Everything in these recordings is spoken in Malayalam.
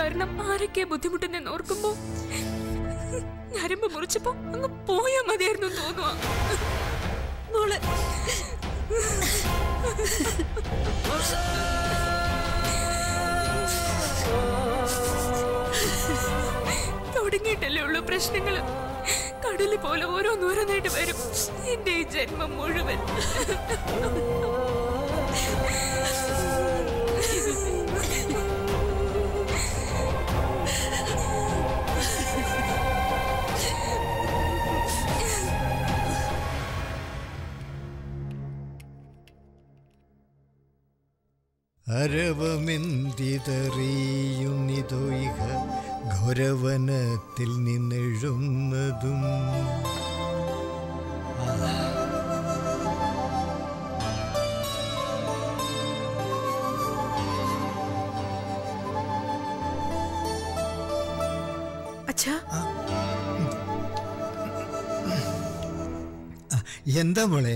കാരണം ആരൊക്കെ ബുദ്ധിമുട്ടുന്നെന്ന് ഓർക്കുമ്പോ ഞരമ്പ് മുറിച്ചപ്പോ അങ്ങ് പോയാ മതിയായിരുന്നു തോന്നുവാ മോളെ തുടങ്ങിയിട്ടല്ലേ ഉള്ളൂ പ്രശ്നങ്ങള് കടല് പോലെ ഓരോന്നോരോന്നായിട്ട് വരും എന്റെ ഈ ജന്മം മുഴുവൻ അരവമെന്തിതറിയുന്നിതോ ഇഹ ഘോരവനത്തിൽ നിന്നെഴുന്നതും അച്ഛാ എന്താ മോളെ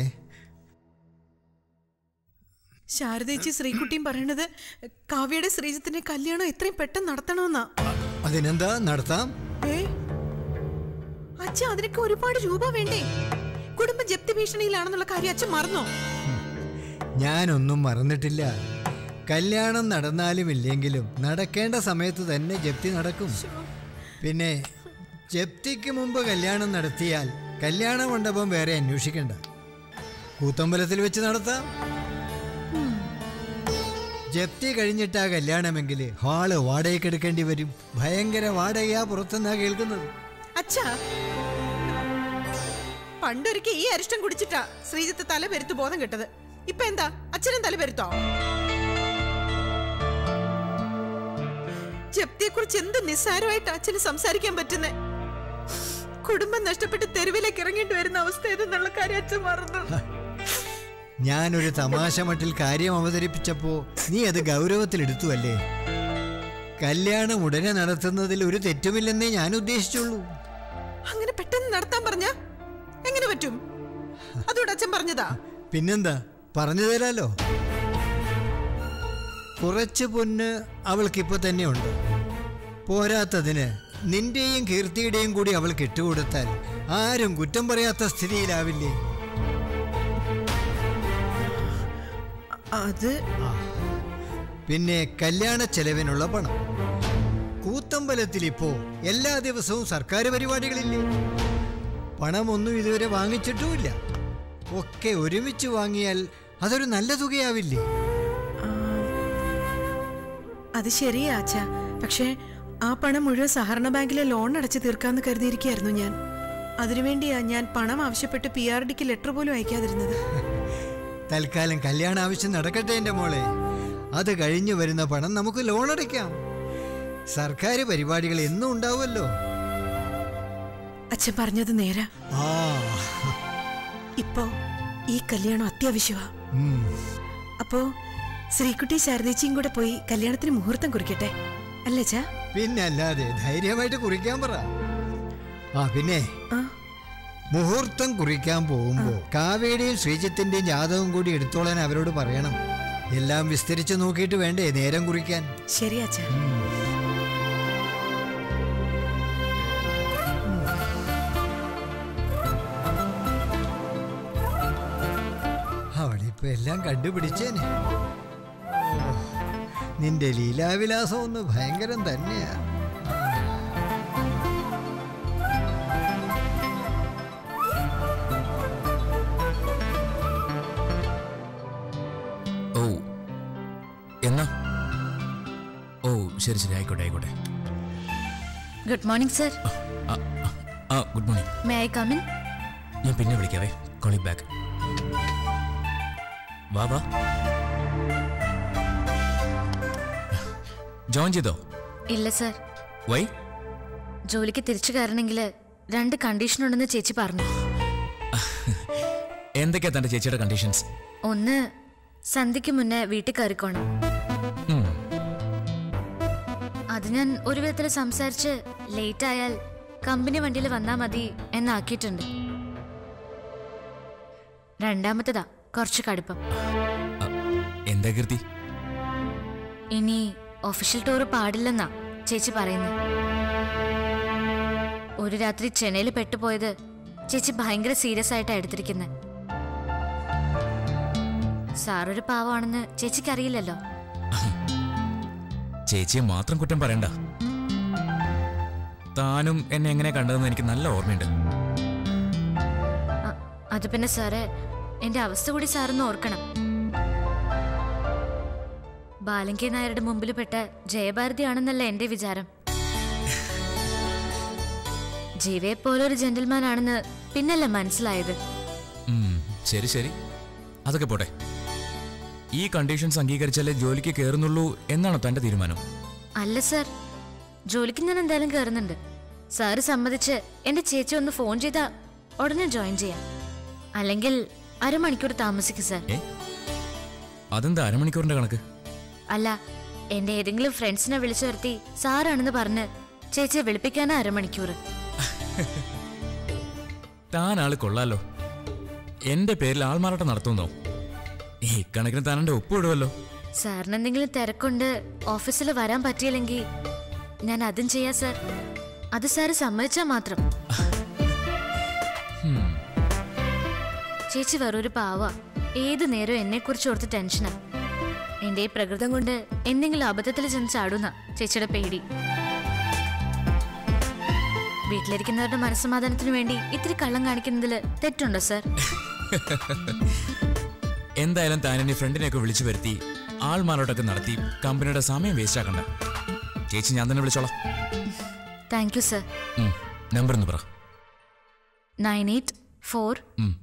ശാരദേച്ചി ശ്രീകുട്ടിയും പറയണത് കാവ്യയുടെ ശ്രീജിത്തിന്റെ കല്യാണം എത്രയും പെട്ടെന്ന് നടത്തണമെന്നാ അതിനെന്താ നടത്താം ഏ അച്ഛ അതിനൊക്കെ ഒരുപാട് രൂപ വേണ്ടേ കുടുംബ ജപ്തി ഭീഷണിയിലാണെന്നുള്ള കാര്യം അച്ഛൻ മറന്നോ ഞാനൊന്നും മറന്നിട്ടില്ല കല്യാണം നടന്നാലും ഇല്ലെങ്കിലും നടക്കേണ്ട സമയത്ത് തന്നെ ജപ്തി നടക്കും പിന്നെ ജപ്തിക്ക് മുമ്പ് കല്യാണം നടത്തിയാൽ കല്യാണ മണ്ഡപം വേറെ അന്വേഷിക്കണ്ട കൂത്തമ്പലത്തിൽ വെച്ച് നടത്താം ജപ്തി കഴിഞ്ഞിട്ടാ കല്യാണമെങ്കിൽ ഹാള് വാടകയ്ക്ക് എടുക്കേണ്ടി വരും ഭയങ്കര വാടകയാ പുറത്തുനിന്നാ കേൾക്കുന്നത് അച്ഛാ പണ്ടൊരിക്കൽ ഈ അരിഷ്ടം കുടിച്ചിട്ടാ ശ്രീജിത്ത് തല പെരുത്ത് ബോധം കെട്ടത് ഇപ്പൊ എന്താ അച്ഛനും തല പെരുത്തോ ജപ്തിയെ കുറിച്ച് എന്ത് നിസ്സാരമായിട്ട് അച്ഛന് സംസാരിക്കാൻ പറ്റുന്നേ കുടുംബം നഷ്ടപ്പെട്ട് തെരുവിലേക്ക് ഇറങ്ങേണ്ടി വരുന്ന അവസ്ഥ ഏതെന്നുള്ള കാര്യം അച്ഛൻ മറന്നു ഞാനൊരു തമാശ മട്ടിൽ കാര്യം അവതരിപ്പിച്ചപ്പോ നീ അത് ഗൗരവത്തിലെടുത്തു അല്ലേ കല്യാണം ഉടനെ നടത്തുന്നതിൽ ഒരു തെറ്റുമില്ലെന്നേ ഞാൻ ഉദ്ദേശിച്ചുള്ളൂ അങ്ങനെ പെട്ടെന്ന് നടത്താൻ പറഞ്ഞ എങ്ങനെ പറ്റും അതോടെ അച്ഛൻ പറഞ്ഞതാ പിന്നെന്താ പറഞ്ഞു തരാലോ കുറച്ച് പൊന്ന് അവൾക്കിപ്പോ തന്നെ ഉണ്ട് പോരാത്തതിന് നിന്റെയും കീർത്തിയുടെയും കൂടി അവൾക്ക് ഇട്ടുകൊടുത്താൽ ആരും കുറ്റം പറയാത്ത സ്ഥിതിയിലാവില്ലേ അത് പിന്നെ കല്യാണ ചെലവിനുള്ള പണം കൂത്തമ്പലത്തിൽ ഇപ്പോ എല്ലാ ദിവസവും സർക്കാർ പരിപാടികളില്ലേ പണമൊന്നും ഇതുവരെ വാങ്ങിച്ചിട്ടുമില്ല ഒക്കെ ഒരുമിച്ച് വാങ്ങിയാൽ അതൊരു നല്ല തുകയാവില്ലേ അത് ശരിയാ അച്ഛ പക്ഷേ ആ പണം മുഴുവൻ സഹകരണ ബാങ്കിലെ ലോൺ അടച്ചു തീർക്കാന്ന് കരുതിയിരിക്കുകയായിരുന്നു ഞാൻ അതിനുവേണ്ടിയാ ഞാൻ പണം ആവശ്യപ്പെട്ട് പി ആർ ഡിക്ക് ലെറ്റർ പോലും അയക്കാതിരുന്നത് തൽക്കാലം കല്യാണ ആവശ്യം നടക്കട്ടെ എൻ്റെ മോളെ അത് കഴിഞ്ഞു വരുന്ന പണം നമുക്ക് ലോൺ അടയ്ക്കാം സർക്കാർ പരിപാടികൾ എന്നും ഉണ്ടാവുമല്ലോ അച്ഛൻ പറഞ്ഞത് നേരാ ആ ഇപ്പോ ഈ കല്യാണം അത്യാവശ്യമാ ഉം. അപ്പോ ശ്രീകുട്ടി ശാരദേച്ചിയും കൂടെ പോയി കല്യാണത്തിന് മുഹൂർത്തം കുറിക്കട്ടെ അല്ലേ ചാ പിന്നെ അല്ലാതെ ധൈര്യമായിട്ട് കുറിക്കാൻ പറ ആ പിന്നെ ആ മുഹൂർത്തം കുറിക്കാൻ പോകുമ്പോ കാവേരിയും ശ്രീജിത്തിന്റെയും ജാതകം കൂടി എടുത്തോളാൻ അവരോട് പറയണം എല്ലാം വിസ്തരിച്ച് നോക്കിയിട്ട് വേണ്ടേ നേരം കുറിക്കാൻ ശരി അച്ഛാ അവളിപ്പോ എല്ലാം കണ്ടുപിടിച്ചേനെ ഓ, നിന്റെ ലീലാവിലാസം ഒന്ന് ഭയങ്കരം തന്നെയാ ഓ എന്നാ ഓ ശരി ശരി ആയിക്കോട്ടെ ആയിക്കോട്ടെ ഗുഡ് മോർണിംഗ് സർ ആ, ആ, ആ good morning may I come in ഞാൻ പിന്നെ വിളിക്കാവേ കോളിംഗ് ബാക്ക് വാ വാ ജോയിൻ ചെയ്തോ ഇല്ല സർ വൈ ജോലിക്ക് തിരിച്ചു കയറണമെങ്കിൽ രണ്ട് കണ്ടീഷൻ ഉണ്ടെന്ന് ചേച്ചി പറഞ്ഞു എന്തൊക്കെയാ തന്റെ ചേച്ചിയുടെ കണ്ടീഷൻസ് ഒന്ന് സന്ധ്യയ്ക്ക് മുന്നേ വീട്ടിൽ കയറിക്കോണം അത് ഞാൻ ഒരു വിധത്തിൽ സംസാരിച്ച് ലേറ്റ് ആയാൽ കമ്പനി വണ്ടിയിൽ വന്നാൽ മതി എന്നാക്കിയിട്ടുണ്ട് രണ്ടാമത്തതാ കുറച്ച് കടുപ്പം എന്താ കീർത്തി ഇനി ഒഫീഷ്യൽ ടൂർ പാടില്ലെന്നാ ചേച്ചി പറയുന്നത് ഒരു രാത്രി ചെന്നൈയിൽ പെട്ടുപോയത് ചേച്ചി ഭയങ്കര സീരിയസ് ആയിട്ടാണ് എടുത്തിരിക്കുന്നത് സാറൊരു പാവമാണെന്ന് ചേച്ചിക്ക് അറിയില്ലല്ലോ ചേച്ചിയെ മാത്രം കുറ്റം പറയണ്ട താനും എന്നെ എങ്ങനെ കണ്ടതെന്ന് എനിക്ക് നല്ല ഓർമ്മയുണ്ട് അ- അത് പിന്നെ സാറേ എന്റെ അവസ്ഥ കൂടി സാറൊന്ന് ഓർക്കണം ബാലങ്കി നായരുടെ മുമ്പിൽ പെട്ട ജയഭാരതിയാണെന്നല്ല എന്റെ വിചാരം ജീവയെ പോലെ ഒരു ജെന്റിൽമാൻ ആണെന്ന് പിന്നല്ല മനസ്സിലായത് ഉം, ശരി ശരി അതൊക്കെ പോട്ടെ ഈ കണ്ടീഷൻസ് അംഗീകരിച്ചാലേ ജോലിക്ക് കയറുന്നുള്ളൂ എന്നാണോ തന്റെ തീരുമാനം അല്ല സാർ ജോലിക്ക് ഞാൻ എന്തായാലും കയറുന്നുണ്ട് സാറ് സമ്മതിച്ച് എന്റെ ചേച്ചി ഒന്ന് ഫോൺ ചെയ്താ ഉടനെ ജോയിൻ ചെയ്യാം അല്ലെങ്കിൽ അരമണിക്കൂർ താമസിക്കും സാർ ഏ അതെന്താ അരമണിക്കൂറിന്റെ കണക്ക് അല്ല എന്റെ ഏതെങ്കിലും ഫ്രണ്ട്സിനെ വിളിച്ചു വരുത്തി സാറാണെന്ന് പറഞ്ഞ് ചേച്ചിയെ വിളിപ്പിക്കാനാ അരമണിക്കൂർ താൻ ആള് കൊള്ളാലോ എന്റെ പേരിൽ ആൾമാറാട്ടം നടത്തുന്നോ ഈ കണക്കിന് താൻ എന്റെ ഒപ്പിടുമല്ലോ സാറിന് എന്തെങ്കിലും തിരക്കൊണ്ട് ഓഫീസിൽ വരാൻ പറ്റിയില്ലെങ്കിൽ ഞാൻ അതും ചെയ്യാം സാർ അത് സാറ് സമ്മതിച്ചാൽ മാത്രം ചേച്ചി വേറൊരു പാവ ഏത് നേരം എന്നെ കുറിച്ച് ഓർത്ത് ടെൻഷനാ എന്റെ ഈ പ്രകൃതം കൊണ്ട് എന്തെങ്കിലും അബദ്ധത്തിൽ ചെന്ന് ചാടുന്ന ചേച്ചിയുടെ പേടി വീട്ടിലിരിക്കുന്നവരുടെ മനസ്സമാധാനത്തിന് വേണ്ടി ഇത്തിരി കള്ളം കാണിക്കുന്നതിൽ തെറ്റുണ്ടോ സാർ എന്തായാലും താൻ എന്റെ ഫ്രണ്ടിനെയൊക്കെ വിളിച്ചു വരുത്തി ആൾമാരോടൊക്കെ നടത്തി കമ്പനിയുടെ സമയം വേസ്റ്റ് ആക്കണ്ട ചേച്ചി ഞാൻ തന്നെ വിളിച്ചോളാം താങ്ക് യു സർ ഉം, നമ്പർ ഒന്ന് പറ നയൻ എയ്റ്റ് ഫോർ ഉം.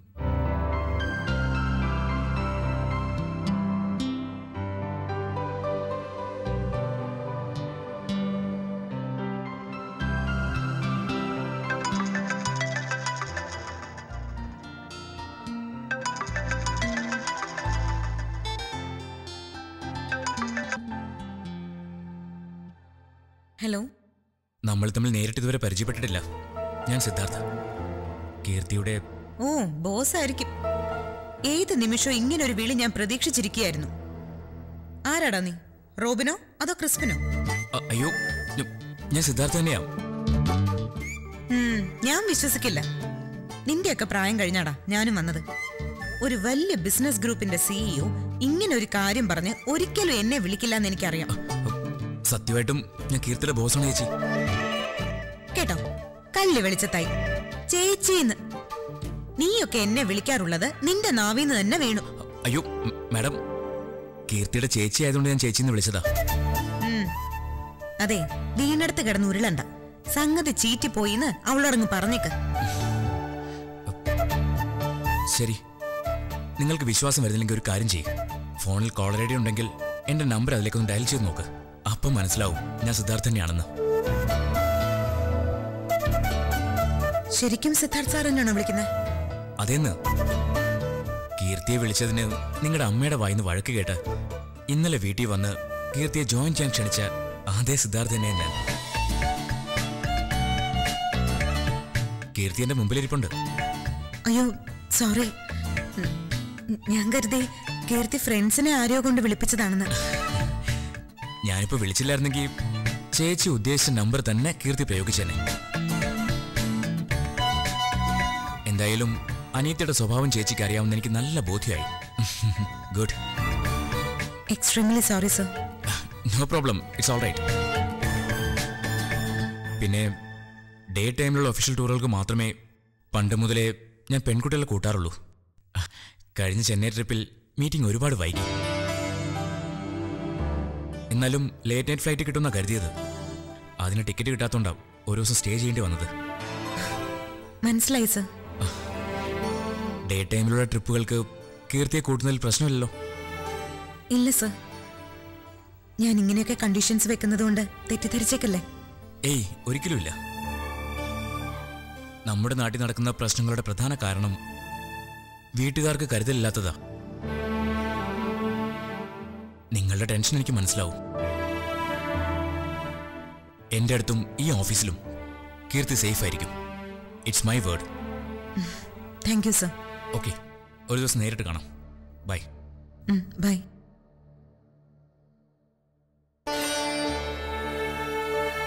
ഹലോ നമ്മൾ തമ്മിൽ നേരിട്ട് ഇതുവരെ പരിചയപ്പെട്ടിട്ടില്ല ഞാൻ സിദ്ധാർത്ഥ കീർത്തിയുടെ ഓ ബോസ് ആയിരിക്കും ഏത് നിമിഷവും ഇങ്ങനെ ഒരു വിളി ഞാൻ പ്രതീക്ഷിച്ചിരിക്കുകയായിരുന്നു ആരാടാ നീ റോബിനോ അതോ ക്രിസ്പിനോ അ- അയ്യോ ഞ- ഞാൻ സിദ്ധാർത്ഥ തന്നെയാ ഉം, ഞാൻ വിശ്വസിക്കില്ല നിന്റെയൊക്കെ പ്രായം കഴിഞ്ഞാടാ ഞാനും വന്നത് ഒരു വലിയ ബിസിനസ് ഗ്രൂപ്പിന്റെ സിഇഒ ഇങ്ങനെ ഒരു കാര്യം പറഞ്ഞ് ഒരിക്കലും എന്നെ വിളിക്കില്ല എന്ന് എനിക്കറിയാം സത്യമായിട്ടും ഞാൻ കീർത്തിയുടെ ബോസാണ് ചേച്ചി കേട്ടോ കല്ല് വെളിച്ചത്തായി ചേച്ചിന്ന് നീയൊക്കെ എന്നെ വിളിക്കാറുള്ളത് നിന്റെ നാവിന്ന് തന്നെ വീണു അയ്യോ മ- മാഡം കീർത്തിയുടെ ചേച്ചി ആയതുകൊണ്ട് ഞാൻ ചേച്ചിന്ന് വിളിച്ചതാ ഉം. അതെ വീണടുത്ത് കിടന്ന് ഉരുളണ്ട സംഗതി ചീറ്റിപ്പോയിന്ന് അവളോടങ്ങ് പറഞ്ഞേക്ക് ശരി നിങ്ങൾക്ക് വിശ്വാസം വരുന്നില്ലെങ്കിൽ ഒരു കാര്യം ചെയ്യും ഫോണിൽ കോളർ ഐ ഡി ഉണ്ടെങ്കിൽ എന്റെ നമ്പർ അതിലേക്കൊന്ന് ഡയൽ ചെയ്ത് നോക്ക് അപ്പം മനസ്സിലാവും ഞാൻ സിദ്ധാർത്ഥ തന്നെയാണെന്ന് ശരിക്കും സിദ്ധാർത്ഥ് സാർ തന്നെയാണോ വിളിക്കുന്നത് അതേന്ന് കീർത്തിയെ വിളിച്ചതിന് നിങ്ങളുടെ അമ്മയുടെ വായിന്ന് വഴക്ക് കേട്ട് ഇന്നലെ വീട്ടിൽ വന്ന് കീർത്തിയെ ജോയിൻ ചെയ്യാൻ ക്ഷണിച്ച അതേ സിദ്ധാർത്ഥ തന്നെയാ ഞാൻ കീർത്തി എന്റെ മുമ്പിലിരിപ്പുണ്ട് അയ്യോ സോറി ഉം, ഞാൻ കരുതി കീർത്തി ഫ്രണ്ട്സിനെ ആരെയോ കൊണ്ട് വിളിപ്പിച്ചതാണെന്ന് ഞാനിപ്പോ വിളിച്ചില്ലായിരുന്നെങ്കിൽ ചേച്ചി ഉദ്ദേശിച്ച നമ്പർ തന്നെ കീർത്തി പ്രയോഗിച്ചേനെ എന്തായാലും അനിയത്തിയുടെ സ്വഭാവം ചേച്ചിക്ക് അറിയാമെന്ന് എനിക്ക് നല്ല ബോധ്യമായി good extremely sorry sir no problem it's all right പിന്നെ ഡേ ടൈമിലുള്ള ഒഫീഷ്യൽ ടൂറുകൾക്ക് മാത്രമേ പണ്ട് മുതലേ ഞാൻ പെൺകുട്ടികളെ കൂട്ടാറുള്ളൂ കഴിഞ്ഞ ചെന്നൈ ട്രിപ്പിൽ മീറ്റിംഗ് ഒരുപാട് വൈകി എന്നാലും ലേറ്റ് നൈറ്റ് ഫ്ലൈറ്റ് കിട്ടുമെന്നാണ് കരുതിയത് അതിന് ടിക്കറ്റ് കിട്ടാത്തോണ്ടാവും ഒരു ദിവസം സ്റ്റേ ചെയ്യേണ്ടി വന്നത് മനസ്സിലായി സർ ഡേ ടൈമിലുള്ള ട്രിപ്പുകൾക്ക് കീർത്തിയെ കൂട്ടുന്നതിൽ പ്രശ്നമില്ലല്ലോ ഇല്ല സർ ഞാൻ ഇങ്ങനെയൊക്കെ കണ്ടീഷൻസ് വെക്കുന്നത് കൊണ്ട് തെറ്റിദ്ധരിച്ചേക്കല്ലേ ഏയ് ഒരിക്കലുമില്ല നമ്മുടെ നാട്ടിൽ നടക്കുന്ന പ്രശ്നങ്ങളുടെ പ്രധാന കാരണം വീട്ടുകാർക്ക് കരുതലില്ലാത്തതാ നിങ്ങളുടെ ടെൻഷൻ എനിക്ക് മനസ്സിലാവും എന്റെ അടുത്തും ഈ ഓഫീസിലും കീർത്തി സേഫ് ആയിരിക്കും it's my word thank you sir okay ഒരു ദിവസം നേരിട്ട് കാണാം ബൈ ബൈ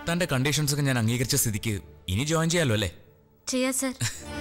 തന്റെ കണ്ടീഷൻസ് ഒക്കെ ഞാൻ അംഗീകരിച്ച സ്ഥിതിക്ക് ഇനി ജോയിൻ ചെയ്യാലോ അല്ലേ ചെയ്യാ സർ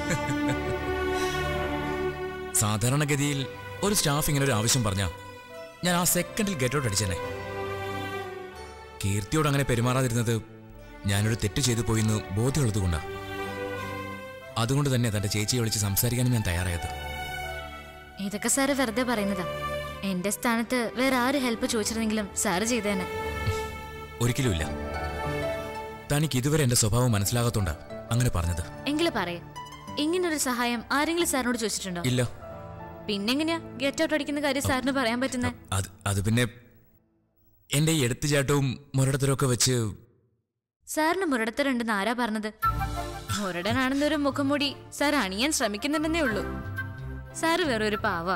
സാധാരണഗതിയിൽ ഒരു സ്റ്റാഫ് ഇങ്ങനെ ഒരു ആവശ്യം പറഞ്ഞാ ഞാൻ ആ സെക്കൻഡിൽ ഗെറ്റ് ഔട്ട് അടിച്ചേനെ കീർത്തിയോട് അങ്ങനെ പെരുമാറാതിരുന്നത് ഞാനൊരു തെറ്റ് ചെയ്തു പോയിന്ന് ബോധ്യമുള്ളത് കൊണ്ടാ അതുകൊണ്ട് തന്നെ തന്റെ ചേച്ചിയെ വിളിച്ച് സംസാരിക്കാനും ഞാൻ തയ്യാറായത് ഇതൊക്കെ സാറ് വെറുതെ പറയുന്നതാ എന്റെ സ്ഥാനത്ത് വേറെ ആര് ഹെൽപ്പ് ചോദിച്ചിരുന്നെങ്കിലും സാറ് ചെയ്തേനെ ഒരിക്കലുമില്ല തനിക്ക് ഇതുവരെ എന്റെ സ്വഭാവം മനസ്സിലാകാത്തോണ്ടാ അങ്ങനെ പറഞ്ഞത് എങ്കിലും പറയേ ഇങ്ങനൊരു സഹായം ആരെങ്കിലും സാറിനോട് ചോദിച്ചിട്ടുണ്ടോ ഇല്ല പിന്നെങ്ങനെയാ ഗെറ്റ് ഔട്ട് അടിക്കുന്ന കാര്യം സാറിന് പറയാൻ പറ്റുന്നേ അത് അത് പിന്നെ എന്റെ ഈ എടുത്തുചാട്ടവും മുരടത്തരവും ഒക്കെ വെച്ച് സാറിന് മുരടത്തരുണ്ടെന്ന് ആരാ പറഞ്ഞത് മുരടനാണെന്നൊരു മുഖംമൂടി സാർ അണിയാൻ ശ്രമിക്കുന്നുണ്ടെന്നേ ഉള്ളൂ സാറ് വേറെ ഒരു പാവ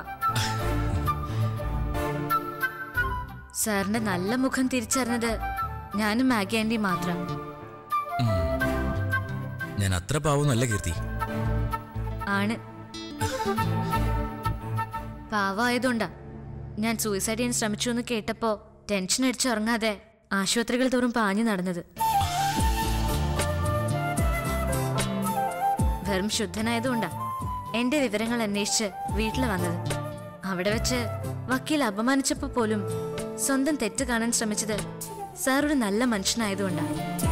സാറിന്റെ നല്ല മുഖം തിരിച്ചറിഞ്ഞത് ഞാനും മാഗി ആൻറ്റി മാത്രം ഉം, ഞാൻ അത്ര പാവൊന്നുമല്ല കീർത്തി ആണ് പാവമായതുകൊണ്ടാ ഞാൻ സൂയിസൈഡ് ചെയ്യാൻ ശ്രമിച്ചു എന്ന് കേട്ടപ്പോ ടെൻഷൻ അടിച്ചുറങ്ങാതെ ആശുപത്രികൾ തോറും പാഞ്ഞു നടന്നത് വെറും ശുദ്ധനായതുകൊണ്ടാ എന്റെ വിവരങ്ങൾ അന്വേഷിച്ച് വീട്ടിൽ വന്നത് അവിടെ വെച്ച് വക്കീൽ അപമാനിച്ചപ്പോ പോലും സ്വന്തം തെറ്റ് കാണാൻ ശ്രമിച്ചത് സാർ ഒരു നല്ല മനുഷ്യനായതുകൊണ്ടാ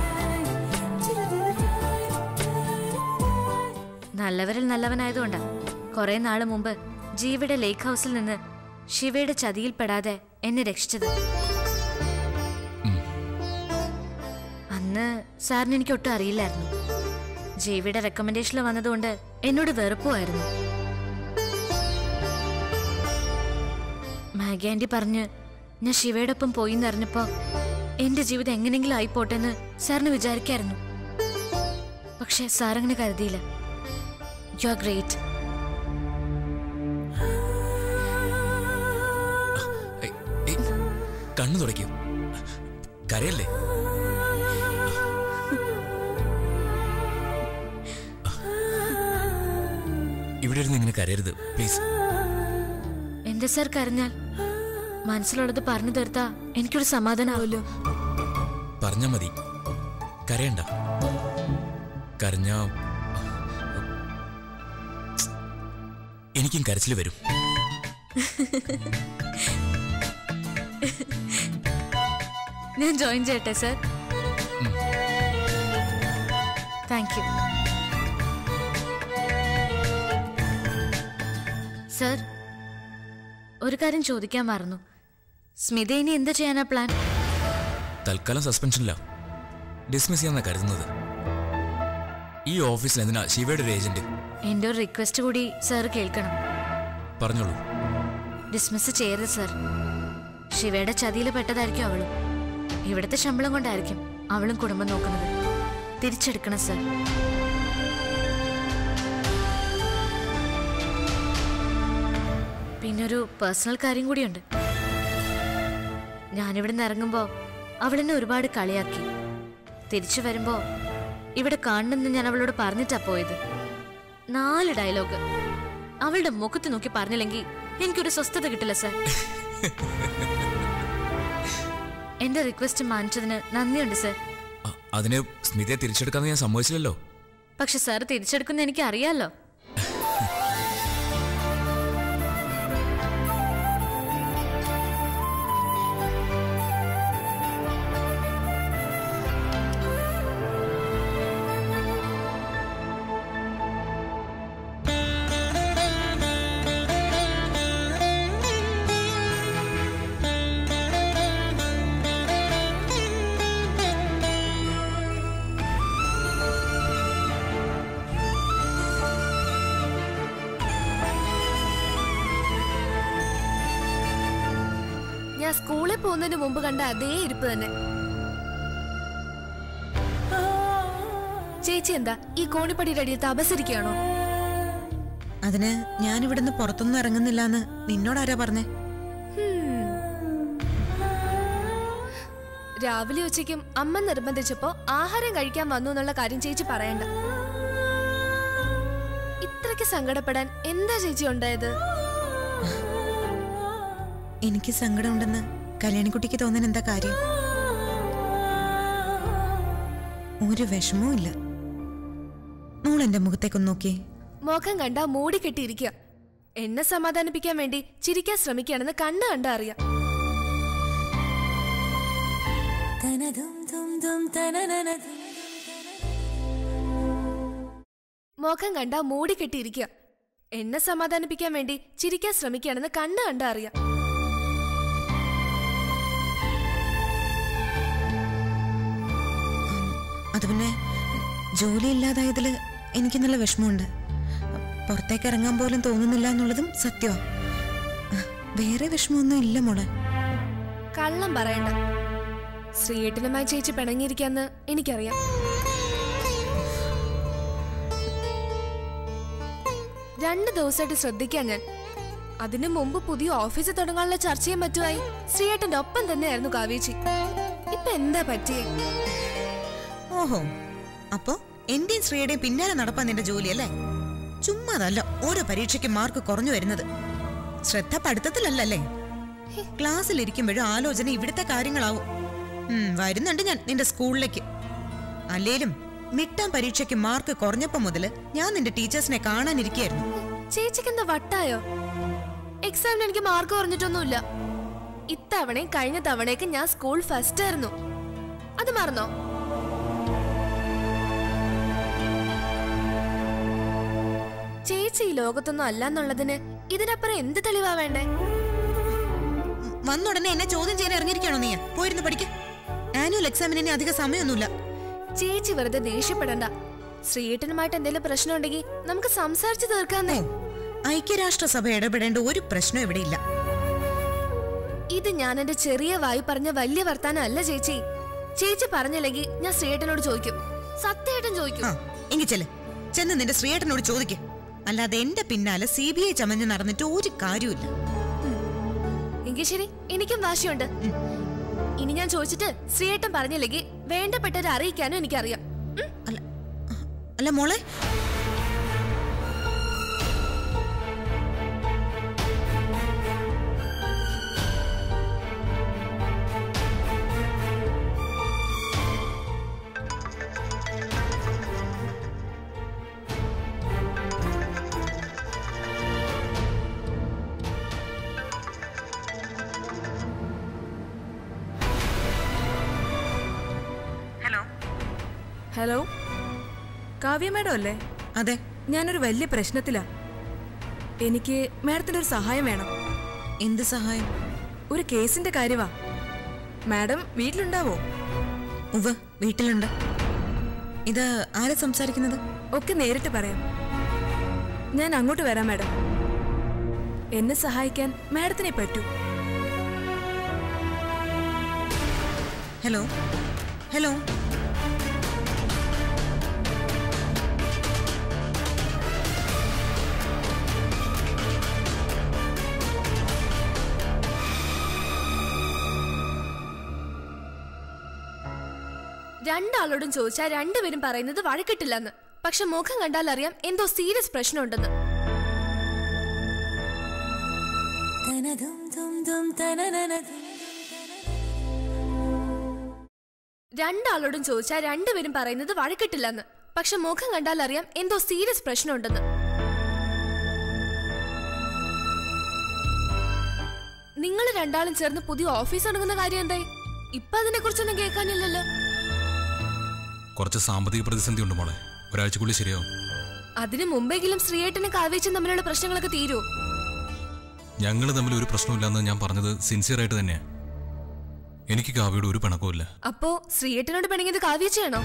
നല്ലവരിൽ നല്ലവനായതുകൊണ്ടാ കുറെ നാള് മുമ്പ് ജീവയുടെ ലേക്ക് ഹൗസിൽ നിന്ന് ശിവയുടെ ചതിയിൽപ്പെടാതെ എന്നെ രക്ഷിച്ചത് അന്ന് സാറിന് എനിക്ക് ഒട്ടും അറിയില്ലായിരുന്നു ജീവയുടെ റെക്കമെൻഡേഷനിൽ വന്നതുകൊണ്ട് എന്നോട് വെറുപ്പുമായിരുന്നു മാഗി ആന്റി പറഞ്ഞ് ഞാൻ ശിവയുടെ ഒപ്പം പോയി എന്നറിഞ്ഞപ്പോ എന്റെ ജീവിതം എങ്ങനെയെങ്കിലും ആയിപ്പോട്ടെ എന്ന് സാറിന് വിചാരിക്കായിരുന്നു പക്ഷെ സാർ അങ്ങനെ കരുതിയില്ല യു ആർ ഗ്രേറ്റ് ഏയ്, ഏയ്, കണ്ണു തുടയ്ക്കൂ കരയല്ലേ ഇവിടെ ഇരുന്ന് ഇങ്ങനെ കരയരുത് പ്ലീസ് എന്റെ സാർ കരഞ്ഞാൽ മനസ്സിലുള്ളത് പറഞ്ഞു തീർത്താ എനിക്കൊരു സമാധാനാവല്ലോ പറഞ്ഞാ മതി കരയണ്ട കരഞ്ഞ എനിക്കും കരച്ചിൽ വരും ഞാൻ ജോയിൻ ചെയ്യട്ടെ സാർ താങ്ക് യു സാർ ഒരു കാര്യം ചോദിക്കാൻ മറന്നു സ്മിത ഇനി എന്ത് ചെയ്യാനാ പ്ലാൻ തൽക്കാലം സസ്പെൻഷനില്ല ഡിസ്മിസ് ചെയ്യാന്നാ കരുതുന്നത് ഈ ഓഫീസിൽ എന്തിനാ ശിവയുടെ ഒരു ഏജന്റ് എൻ്റെ ഒരു റിക്വസ്റ്റ് കൂടി സാർ കേൾക്കണം പറഞ്ഞോളൂ ഡിസ്മിസ് ചെയ്യരുത് സാർ ശിവയുടെ ചതിയിൽ പെട്ടതായിരിക്കും അവളും ഇവിടുത്തെ ശമ്പളം കൊണ്ടായിരിക്കും അവളും കുടുംബം നോക്കുന്നത് തിരിച്ചെടുക്കണം സാർ പിന്നെ ഒരു പേഴ്സണൽ കാര്യം കൂടിയുണ്ട് ഞാനിവിടെ നിന്ന് ഇറങ്ങുമ്പോൾ അവളെന്നെ ഒരുപാട് കളിയാക്കി തിരിച്ചു വരുമ്പോൾ ഇവിടെ കാണണമെന്ന് ഞാൻ അവളോട് പറഞ്ഞിട്ടാ പോയത് നാല് ഡയലോഗ് അവളുടെ മുഖത്ത് നോക്കി പറഞ്ഞില്ലെങ്കിൽ എനിക്കൊരു സ്വസ്ഥത കിട്ടില്ല സാർ എന്റെ റിക്വസ്റ്റ് മാനിച്ചതിന് നന്ദിയുണ്ട് സാർ അ- അതിന് സ്മിതയെ തിരിച്ചെടുക്കാന്ന് ഞാൻ സമ്മതിച്ചില്ലല്ലോ പക്ഷെ സാർ തിരിച്ചെടുക്കുന്ന എനിക്ക് അറിയാലോ ഞാൻ സ്കൂളിൽ പോകുന്നതിന് മുമ്പ് കണ്ട അതേ ഇരിപ്പ് തന്നെ ചേച്ചി എന്താ ഈ കോണിപ്പടിയുടെ അടിയിൽ തപസരിക്കുകയാണോ അതിന് ഞാൻ ഇവിടുന്ന് പുറത്തൊന്നും ഇറങ്ങുന്നില്ല എന്ന് നിന്നോടാരാ പറഞ്ഞേ രാവിലെ ഉച്ചയ്ക്കും അമ്മ നിർബന്ധിച്ചപ്പോ ആഹാരം കഴിക്കാൻ വന്നു എന്നുള്ള കാര്യം ചേച്ചി പറയണ്ട ഇത്രയ്ക്ക് സങ്കടപ്പെടാൻ എന്താ ചേച്ചി ഉണ്ടായത് എനിക്ക് സങ്കടമുണ്ടെന്ന് കല്യാണിക്കുട്ടിക്ക് തോന്നാൻ എന്താ കാര്യം ഒരു വിഷമവും ഇല്ല മോൾ എന്റെ മുഖത്തേക്കൊന്ന് നോക്കിയേ മുഖം കണ്ട മൂടി കെട്ടിയിരിക്കുക എന്നെ സമാധാനിപ്പിക്കാൻ വേണ്ടി ചിരിക്കാൻ ശ്രമിക്കുകയാണെന്ന് കണ്ണ് കണ്ട അറിയാം മുഖം കണ്ട മൂടി കെട്ടിയിരിക്കുക എന്നെ സമാധാനിപ്പിക്കാൻ വേണ്ടി ചിരിക്കാൻ ശ്രമിക്കുകയാണെന്ന് കണ്ണ് കണ്ട അറിയാം അത് പിന്നെ ജോലി ഇല്ലാതായതില് എനിക്ക് നല്ല വിഷമമുണ്ട് പുറത്തേക്ക് ഇറങ്ങാൻ പോലും തോന്നുന്നില്ല എന്നുള്ളതും സത്യമാണ് വേറെ വിഷമമൊന്നും ഇല്ല മോളെ കള്ളം പറയണ്ട ശ്രീയേട്ടനുമായി ചേച്ചി പിണങ്ങിയിരിക്കാന്ന് എനിക്കറിയാം രണ്ട് ദിവസമായിട്ട് ശ്രദ്ധിക്കാൻ ഞാൻ അതിനു മുമ്പ് പുതിയ ഓഫീസ് തുടങ്ങാനുള്ള ചർച്ചയും മറ്റുമായി ശ്രീയേട്ടന്റെ ഒപ്പം തന്നെയായിരുന്നു കാവേച്ചി ഇപ്പൊ എന്താ പറ്റിയേ ഓഹോ അപ്പോ എന്റെയും ശ്രീയുടെയും പിന്നാലെ നടപ്പാൻ നിന്റെ ജോലിയല്ലേ ചുമ്മാതല്ല ഓരോ പരീക്ഷയ്ക്ക് മാർക്ക് കുറഞ്ഞു വരുന്നത് ശ്രദ്ധ പഠിത്തത്തിലല്ലല്ലേ ക്ലാസ്സിൽ ഇരിക്കുമ്പോഴും ആലോചന ഇവിടുത്തെ കാര്യങ്ങളാവും ഉം, വരുന്നുണ്ട് ഞാൻ നിന്റെ സ്കൂളിലേക്ക് അല്ലേലും മിട്ടാൻ പരീക്ഷയ്ക്ക് മാർക്ക് കുറഞ്ഞപ്പോ മുതല് ഞാൻ നിന്റെ ടീച്ചേഴ്സിനെ കാണാനിരിക്കായിരുന്നു ചേച്ചിക്ക് എന്താ വട്ടായോ എക്സാമിന് എനിക്ക് മാർക്ക് കുറഞ്ഞിട്ടൊന്നുമില്ല ഇത്തവണയും കഴിഞ്ഞ തവണയൊക്കെ ഞാൻ സ്കൂൾ ഫസ്റ്റ് ആയിരുന്നു അത് മറന്നോ ചേച്ചി ഈ ലോകത്തൊന്നും അല്ല എന്നുള്ളതിന് ഇതിനപ്പുറം എന്ത് തെളിവാ വേണ്ടേ വന്നുടനെ എന്നെ ചോദ്യം ചെയ്യാൻ ഇറങ്ങിയിരിക്കണോ നീ പോയിരുന്നു പഠിക്ക ആനുവൽ എക്സാമിന് ഇനി അധിക സമയമൊന്നുമില്ല ചേച്ചി വെറുതെ ദേഷ്യപ്പെടണ്ട ശ്രീയേട്ടനുമായിട്ട് എന്തെങ്കിലും പ്രശ്നം ഉണ്ടെങ്കിൽ നമുക്ക് സംസാരിച്ച് തീർക്കാന്നേ ഐക്യരാഷ്ട്രസഭ ഇടപെടേണ്ട ഒരു പ്രശ്നം ഇവിടെ ഇല്ല ഇത് ഞാൻ എന്റെ ചെറിയ വായി പറഞ്ഞ വലിയ വർത്താനം അല്ല ചേച്ചി ചേച്ചി പറഞ്ഞില്ലെങ്കിൽ ഞാൻ ശ്രീയേട്ടനോട് ചോദിക്കും സത്യമായിട്ടും ചോദിക്കും ആ എങ്കിൽ ചെല്ല് ചെന്ന് നിന്റെ ശ്രീയേട്ടനോട് ചോദിക്ക അല്ലാതെ എന്റെ പിന്നാലെ സി ബി ഐ ചമഞ്ഞ് നടന്നിട്ട് ഒരു കാര്യമില്ല എങ്കിൽ ശരി എനിക്കും വാശിയുണ്ട് ഇനി ഞാൻ ചോദിച്ചിട്ട് ശ്രീയേട്ടൻ പറഞ്ഞില്ലെങ്കിൽ വേണ്ടപ്പെട്ടവരെ അറിയിക്കാനും എനിക്കറിയാം ഉം? അല്ല അല്ല മോളെ ഹലോ കാവ്യ മാഡം അല്ലേ അതെ ഞാനൊരു വലിയ പ്രശ്നത്തിലാ എനിക്ക് മാഡത്തിന്റെ ഒരു സഹായം വേണം എന്ത് സഹായം ഒരു കേസിന്റെ കാര്യവാ മാഡം വീട്ടിലുണ്ടാവോ ഉവ്വ് വീട്ടിലുണ്ട് ഇത് ആരാ സംസാരിക്കുന്നത് ഒക്കെ നേരിട്ട് പറയാം ഞാൻ അങ്ങോട്ട് വരാം മാഡം എന്നെ സഹായിക്കാൻ മാഡത്തിനെ പറ്റൂ ഹലോ ഹലോ രണ്ടാളോടും ചോദിച്ചാൽ രണ്ടുപേരും പറയുന്നത് വഴക്കിട്ടില്ലെന്ന് പക്ഷെ മുഖം കണ്ടാൽ അറിയാം എന്തോ സീരിയസ് പ്രശ്നമുണ്ടെന്ന് രണ്ടാളോടും ചോദിച്ചാൽ രണ്ടുപേരും പറയുന്നത് വഴക്കിട്ടില്ലെന്ന് പക്ഷെ മുഖം കണ്ടാൽ അറിയാം എന്തോ സീരിയസ് പ്രശ്നമുണ്ടെന്ന് നിങ്ങൾ രണ്ടാളും ചേർന്ന് പുതിയ ഓഫീസ് തുടങ്ങുന്ന കാര്യം എന്തായി ഇപ്പൊ അതിനെ കുറിച്ചൊന്നും കേൾക്കാനില്ലല്ലോ കുറച്ച് സാമ്പത്തിക പ്രതിസന്ധി ഉണ്ട് മോളെ ഒരാഴ്ചക്കുള്ളിൽ ശരിയാവും അതിനു മുമ്പെങ്കിലും ശ്രീയേട്ടനും കാവേച്ചും തമ്മിലുള്ള പ്രശ്നങ്ങളൊക്കെ തീരുമോ ഞങ്ങൾ തമ്മിൽ ഒരു പ്രശ്നമില്ലെന്ന് ഞാൻ പറഞ്ഞത് സിൻസിയർ ആയിട്ട് തന്നെയാ എനിക്ക് കാവ്യയുടെ ഒരു പിണക്കവുമില്ല അപ്പോ ശ്രീയേട്ടനോട് പിണങ്ങിയത് കാവേച്ചയാണോ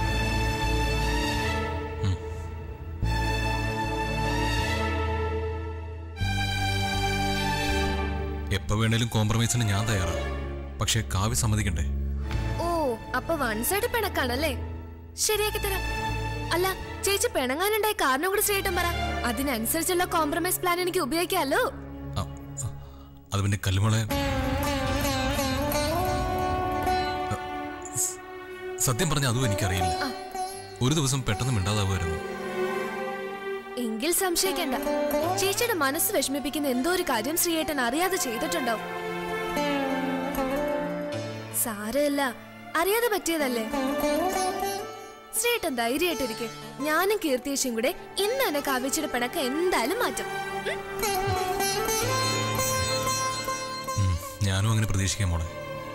എപ്പോ വേണേലും കോംപ്രമൈസിന് ഞാൻ തയ്യാറാണ് പക്ഷേ കാവ്യ സമ്മതിക്കണ്ടേ ഓ അപ്പൊ വൺ സൈഡ് പിണക്കാണല്ലേ ശരിയാക്കി തരാം അല്ല ചേച്ചി പിണങ്ങാനുണ്ടായ കാരണം കൂടി ശ്രീയേട്ടൻ പറ അതിനനുസരിച്ചുള്ള കോംപ്രമൈസ് പ്ലാൻ എനിക്ക് ഉപയോഗിക്കാമല്ലോ ആ, ആ, അത് പിന്നെ കല്ലുമോളെ സ- സത്യം പറഞ്ഞ അതും എനിക്കറിയില്ല ഒരു ദിവസം പെട്ടെന്ന് മിണ്ടാതാവുമായിരുന്നു എങ്കിൽ സംശയിക്കണ്ട ചേച്ചിയുടെ മനസ്സ് വിഷമിപ്പിക്കുന്ന എന്തോ ഒരു കാര്യം ശ്രീയേട്ടൻ അറിയാതെ ചെയ്തിട്ടുണ്ടാവും സാരമില്ല അറിയാതെ പറ്റിയതല്ലേ ശ്രീയേട്ടൻ ധൈര്യമായിട്ടിരിക്കെ ഞാനും കീർത്തിയേശും കൂടെ ഇന്ന് തന്നെ കാവ്യച്ചിയുടെ പിണക്ക് എന്തായാലും മാറ്റും ഉം? ഉം, ഞാനും അങ്ങനെ പ്രതീക്ഷിക്കാം മോളെ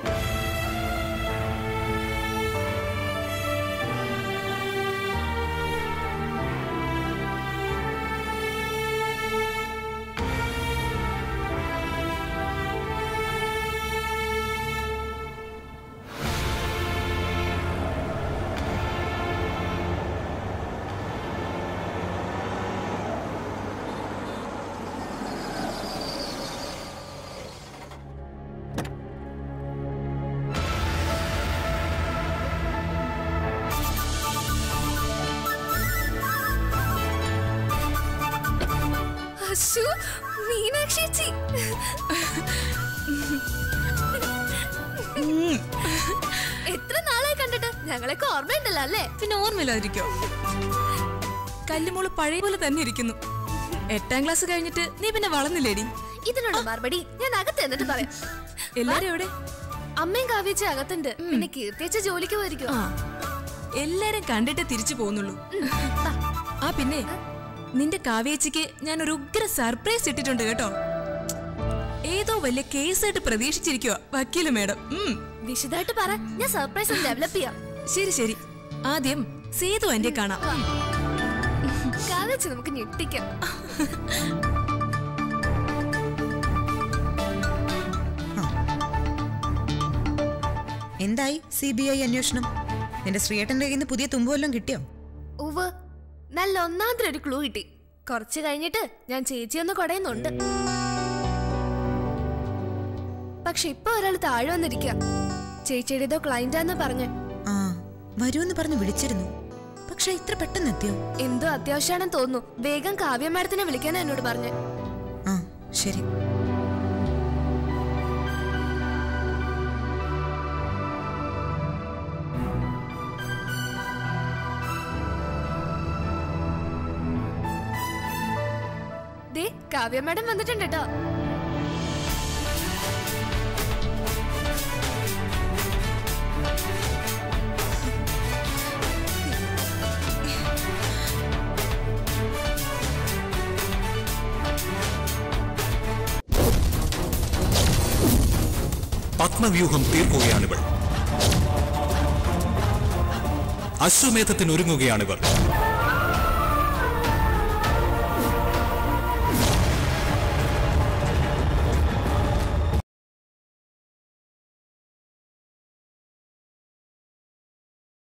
അശ്ശോ, മീനാക്ഷി ചേച്ചി എത്ര നാളായി കണ്ടിട്ട് ഞങ്ങളൊക്കെ ഓർമ്മയുണ്ടല്ലോ അല്ലേ പിന്നെ ഓർമ്മയില്ലാതിരിക്കോ കല്ലുമോള് പഴയ പോലെ തന്നെ ഇരിക്കുന്നു എട്ടാം ക്ലാസ് കഴിഞ്ഞിട്ട് നീ പിന്നെ വളർന്നില്ലേടി ഇതിനുള്ള മറുപടി ഞാൻ അകത്ത് എന്നിട്ട് പറയാം എല്ലാരും എവിടെ അമ്മയും കാവ്യച്ച അകത്തുണ്ട് പിന്നെ കീർത്തിയച്ച ജോലിക്ക് പോയിരിക്കും ആ എല്ലാരും കണ്ടിട്ട് തിരിച്ചു പോകുന്നുള്ളൂ ആ പിന്നെ നിന്റെ കാവേച്ചിക്ക് ഞാൻ ഒരു ഉഗ്ര സർപ്രൈസ് ഇട്ടിട്ടുണ്ട് കേട്ടോ ഏതോ വലിയ കേസായിട്ട് പ്രതീക്ഷിച്ചിരിക്കുക വക്കീല് മേഡം ഉം. വിശദമായിട്ട് പറ ഞാൻ സർപ്രൈസ് ഡെവലപ്പ് ചെയ്യാം ശരി ശരി ആദ്യം സേതു എന്റെ കാണാം കാവ്യച്ച നമുക്ക് ഞെട്ടിക്കാം എന്തായി സി ബി ഐ അന്വേഷണം നിന്റെ ശ്രീയേട്ടന്റെ കയ്യിൽ നിന്ന് പുതിയ തുമ്പുവെല്ലാം കിട്ടിയോ ഉവ് നല്ല ഒന്നാന്തര ഒരു ക്ലൂ കിട്ടി കുറച്ച് കഴിഞ്ഞിട്ട് ഞാൻ ചേച്ചി ഒന്ന് കൊടയുന്നുണ്ട് പക്ഷെ ഇപ്പൊ ഒരാൾ താഴെ വന്നിരിക്കുക ചേച്ചിയുടെ ഏതോ ക്ലൈന്റാന്ന് പറഞ്ഞു ആ വരുമെന്ന് പറഞ്ഞ് വിളിച്ചിരുന്നു പക്ഷെ ഇത്ര പെട്ടെന്ന് എത്തിയോ എന്തോ അത്യാവശ്യമാണെന്ന് തോന്നുന്നു വേഗം കാവ്യ മാഡത്തിനെ വിളിക്കാൻ എന്നോട് പറഞ്ഞു ആ ശരി ദേ കാവ്യ മാഡം വന്നിട്ടുണ്ട് കേട്ടോ പത്മവ്യൂഹം തീർക്കുകയാണിവൾ അശ്വമേധത്തിനൊരുങ്ങുകയാണിവർ